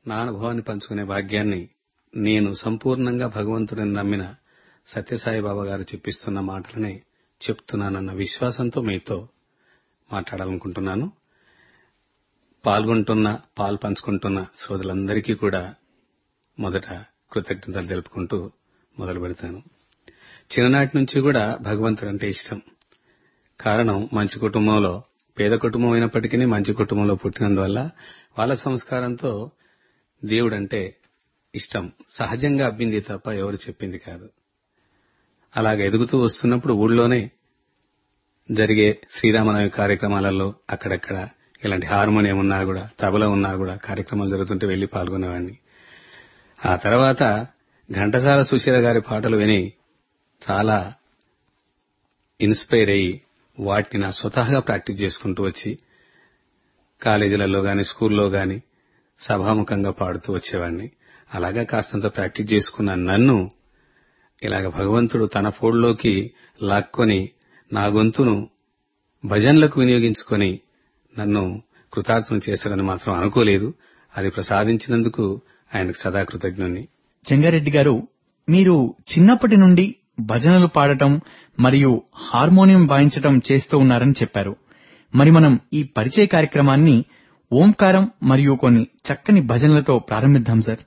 నా అనుభవాన్ని పంచుకునే భాగ్యాన్ని నేను సంపూర్ణంగా భగవంతుడిని నమ్మిన సత్యసాయి బాబా గారు చెప్పిస్తున్న మాటలనే చెప్తున్నానన్న విశ్వాసంతో మీతో మాట్లాడాలనుకుంటున్నాను పాల్గొంటున్న పాలు పంచుకుంటున్న సోదరులందరికీ కూడా మొదట కృతజ్ఞతలు తెలుపుకుంటూ మొదలు పెడతాను చిన్ననాటి నుంచి కూడా భగవంతుడు అంటే ఇష్టం కారణం మంచి కుటుంబంలో పేద కుటుంబం అయినప్పటికీ మంచి కుటుంబంలో పుట్టినందువల్ల వాళ్ళ సంస్కారంతో దేవుడంటే ఇష్టం సహజంగా అబ్బింది తప్ప ఎవరు చెప్పింది కాదు అలాగ ఎదుగుతూ వస్తున్నప్పుడు ఊళ్ళోనే జరిగే శ్రీరామనవమి కార్యక్రమాలలో అక్కడక్కడ ఇలాంటి హార్మోనియం ఉన్నా కూడా తబల ఉన్నా కూడా కార్యక్రమాలు జరుగుతుంటే వెళ్లి పాల్గొనేవాడిని ఆ తర్వాత ఘంటసాల సుశీల గారి పాటలు విని చాలా ఇన్స్పైర్ అయ్యి వాటిని నా స్వతహాగా ప్రాక్టీస్ చేసుకుంటూ వచ్చి కాలేజీలలో గాని స్కూల్లో గాని సభాముఖంగా పాడుతూ వచ్చేవాడిని అలాగా కాస్తంత ప్రాక్టీస్ చేసుకున్న నన్ను ఇలాగ భగవంతుడు తన ఫోడ్లోకి లాక్కొని నా గొంతును భజనలకు వినియోగించుకొని నన్ను కృతార్థం చేశాడని మాత్రం అనుకోలేదు అది ప్రసాదించినందుకు ఆయనకు సదా కృతజ్ఞుణ్ణి చెంగారెడ్డి గారు మీరు చిన్నప్పటి నుండి భజనలు పాడటం మరియు హార్మోనియం వాయించటం చేస్తూ ఉన్నారని చెప్పారు మరి మనం ఈ పరిచయ కార్యక్రమాన్ని ఓంకారం మరియు కొన్ని చక్కని భజనలతో ప్రారంభిద్దాం సార్